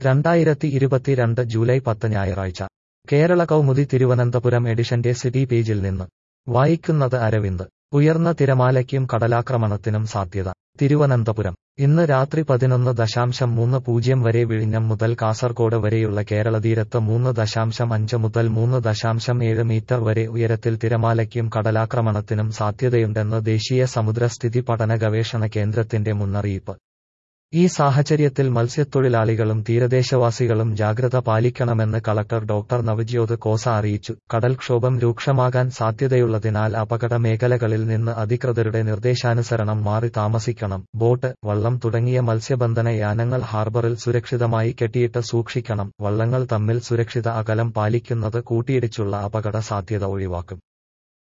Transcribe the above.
രണ്ടായിരത്തി ഇരുപത്തിരണ്ട് ജൂലൈ പത്ത് ഞായറാഴ്ച കേരള കൗമുദി തിരുവനന്തപുരം എഡിഷന്റെ സിറ്റി പേജിൽ നിന്ന് വായിക്കുന്നത് അരവിന്ദ് ഉയർന്ന തിരമാലയ്ക്കും കടലാക്രമണത്തിനും സാധ്യത തിരുവനന്തപുരം ഇന്ന് രാത്രി പതിനൊന്ന് ദശാംശം മൂന്ന് പൂജ്യം വരെ വിഴിഞ്ഞം മുതൽ കാസർഗോഡ് വരെയുള്ള കേരള തീരത്ത് മൂന്ന് ദശാംശം അഞ്ച് മുതൽ മൂന്ന് ദശാംശം ഏഴ് മീറ്റർ വരെ ഉയരത്തിൽ തിരമാലയ്ക്കും കടലാക്രമണത്തിനും സാധ്യതയുണ്ടെന്ന് ദേശീയ സമുദ്രസ്ഥിതി പഠന ഗവേഷണ കേന്ദ്രത്തിന്റെ മുന്നറിയിപ്പ് ഈ സാഹചര്യത്തിൽ മത്സ്യത്തൊഴിലാളികളും തീരദേശവാസികളും ജാഗ്രത പാലിക്കണമെന്ന് കളക്ടർ ഡോക്ടർ നവജ്യോത് കോസ അറിയിച്ചു കടൽക്ഷോഭം രൂക്ഷമാകാൻ സാധ്യതയുള്ളതിനാൽ അപകട മേഖലകളിൽ നിന്ന് അധികൃതരുടെ നിർദ്ദേശാനുസരണം മാറി താമസിക്കണം ബോട്ട് വള്ളം തുടങ്ങിയ മത്സ്യബന്ധന യാനങ്ങൾ ഹാർബറിൽ സുരക്ഷിതമായി കെട്ടിയിട്ട് സൂക്ഷിക്കണം വള്ളങ്ങൾ തമ്മിൽ സുരക്ഷിത അകലം പാലിക്കുന്നത് കൂട്ടിയിടിച്ചുള്ള അപകട സാധ്യത ഒഴിവാക്കും